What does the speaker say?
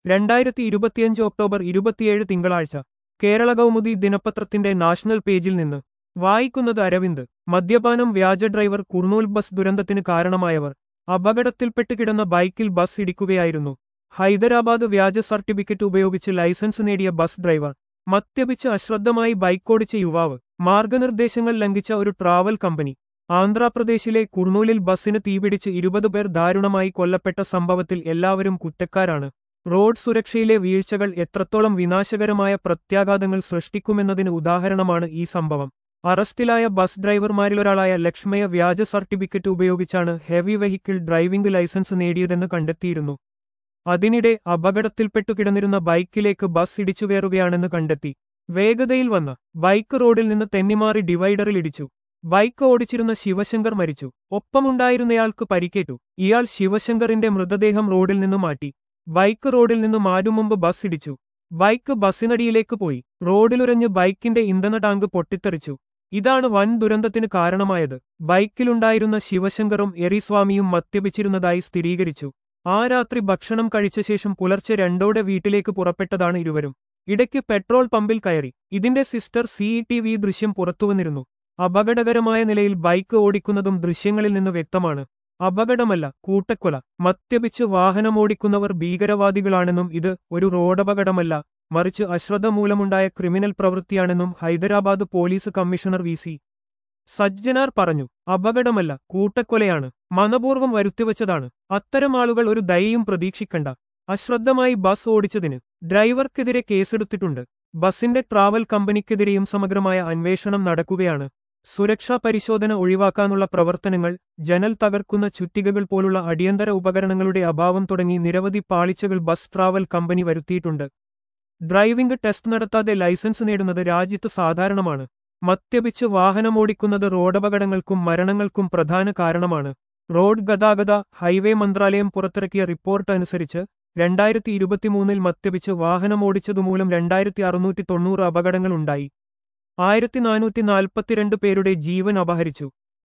രണ്ടായിരത്തി ഇരുപത്തിയഞ്ച് ഒക്ടോബർ ഇരുപത്തിയേഴ് തിങ്കളാഴ്ച കേരള കൗമുദി ദിനപത്രത്തിന്റെ നാഷണൽ പേജിൽ നിന്ന് വായിക്കുന്നത് അരവിന്ദ് മദ്യപാനം വ്യാജ ഡ്രൈവർ കുർണൂൽ ബസ് ദുരന്തത്തിന് കാരണമായവർ അപകടത്തിൽപ്പെട്ട് കിടന്ന ബൈക്കിൽ ബസ് ഇടിക്കുകയായിരുന്നു ഹൈദരാബാദ് വ്യാജ സർട്ടിഫിക്കറ്റ് ഉപയോഗിച്ച് ലൈസൻസ് നേടിയ ബസ് ഡ്രൈവർ മദ്യപിച്ച് അശ്രദ്ധമായി ബൈക്കോടിച്ച യുവാവ് മാർഗനിർദ്ദേശങ്ങൾ ലംഘിച്ച ഒരു ട്രാവൽ കമ്പനി ആന്ധ്രാപ്രദേശിലെ കുർണൂലിൽ ബസ്സിന് തീപിടിച്ച് ഇരുപത് പേർ ദാരുണമായി കൊല്ലപ്പെട്ട സംഭവത്തിൽ എല്ലാവരും കുറ്റക്കാരാണ് റോഡ് സുരക്ഷയിലെ വീഴ്ചകൾ എത്രത്തോളം വിനാശകരമായ പ്രത്യാഘാതങ്ങൾ സൃഷ്ടിക്കുമെന്നതിന് ഉദാഹരണമാണ് ഈ സംഭവം അറസ്റ്റിലായ ബസ് ഡ്രൈവർമാരിലൊരാളായ ലക്ഷ്മയ വ്യാജ സർട്ടിഫിക്കറ്റ് ഉപയോഗിച്ചാണ് ഹെവി വെഹിക്കിൾ ഡ്രൈവിംഗ് ലൈസൻസ് നേടിയതെന്ന് കണ്ടെത്തിയിരുന്നു അതിനിടെ അപകടത്തിൽപ്പെട്ടു കിടന്നിരുന്ന ബൈക്കിലേക്ക് ബസ് ഇടിച്ചുകയറുകയാണെന്ന് കണ്ടെത്തി വേഗതയിൽ വന്ന ബൈക്ക് റോഡിൽ നിന്ന് തെന്നിമാറി ഡിവൈഡറിൽ ഇടിച്ചു ബൈക്ക് ഓടിച്ചിരുന്ന ശിവശങ്കർ മരിച്ചു ഒപ്പമുണ്ടായിരുന്നയാൾക്ക് പരിക്കേറ്റു ഇയാൾ ശിവശങ്കറിന്റെ മൃതദേഹം റോഡിൽ നിന്ന് മാറ്റി ബൈക്ക് റോഡിൽ നിന്ന് മാറ്റും മുമ്പ് ബസ് ഇടിച്ചു ബൈക്ക് ബസ്സിനടിയിലേക്ക് പോയി റോഡിലുരഞ്ഞ് ബൈക്കിന്റെ ഇന്ധന ടാങ്ക് പൊട്ടിത്തെറിച്ചു ഇതാണ് വൻ ദുരന്തത്തിന് കാരണമായത് ബൈക്കിലുണ്ടായിരുന്ന ശിവശങ്കറും എറിസ്വാമിയും മദ്യപിച്ചിരുന്നതായി സ്ഥിരീകരിച്ചു ആ രാത്രി ഭക്ഷണം കഴിച്ച ശേഷം പുലർച്ചെ രണ്ടോടെ വീട്ടിലേക്ക് പുറപ്പെട്ടതാണ് ഇരുവരും ഇടയ്ക്ക് പെട്രോൾ പമ്പിൽ കയറി ഇതിന്റെ സിസ്റ്റർ സിഇ ദൃശ്യം പുറത്തുവന്നിരുന്നു അപകടകരമായ നിലയിൽ ബൈക്ക് ഓടിക്കുന്നതും ദൃശ്യങ്ങളിൽ നിന്ന് വ്യക്തമാണ് അപകടമല്ല കൂട്ടക്കൊല മദ്യപിച്ച് വാഹനമോടിക്കുന്നവർ ഭീകരവാദികളാണെന്നും ഇത് ഒരു റോഡപകടമല്ല മറിച്ച് അശ്രദ്ധ മൂലമുണ്ടായ ക്രിമിനൽ പ്രവൃത്തിയാണെന്നും Hyderabad police commissioner V C Sajjanar പറഞ്ഞു അപകടമല്ല കൂട്ടക്കൊലയാണ് മനപൂർവ്വം വരുത്തിവച്ചതാണ് അത്തരം ആളുകൾ ഒരു ദയയും പ്രതീക്ഷിക്കണ്ട അശ്രദ്ധമായി ബസ് ഓടിച്ചതിന് ഡ്രൈവർക്കെതിരെ കേസെടുത്തിട്ടുണ്ട് ബസിന്റെ ട്രാവൽ കമ്പനിക്കെതിരെയും സമഗ്രമായ അന്വേഷണം നടക്കുകയാണ് സുരക്ഷാ പരിശോധന ഒഴിവാക്കാനുള്ള പ്രവർത്തനങ്ങൾ ജനൽ തകർക്കുന്ന ചുറ്റികകൾ പോലുള്ള അടിയന്തര ഉപകരണങ്ങളുടെ അഭാവം തുടങ്ങി നിരവധി പാളിച്ചകൾ ബസ് ട്രാവൽ കമ്പനി വരുത്തിയിട്ടുണ്ട് ഡ്രൈവിംഗ് ടെസ്റ്റ് നടത്താതെ ലൈസൻസ് നേടുന്നത് രാജ്യത്ത് സാധാരണമാണ് മദ്യപിച്ച് വാഹനമോടിക്കുന്നത് റോഡപകടങ്ങൾക്കും മരണങ്ങൾക്കും പ്രധാന കാരണമാണ് റോഡ് ഗതാഗത ഹൈവേ മന്ത്രാലയം പുറത്തിറക്കിയ റിപ്പോർട്ട് അനുസരിച്ച് രണ്ടായിരത്തി ഇരുപത്തിമൂന്നിൽ മദ്യപിച്ച് വാഹനമോടിച്ചതുമൂലം രണ്ടായിരത്തി അറുന്നൂറ്റി തൊണ്ണൂറ് അപകടങ്ങളുണ്ടായി ആയിരത്തി നാനൂറ്റി നാൽപ്പത്തിരണ്ട് പേരുടെ ജീവൻ അപഹരിച്ചു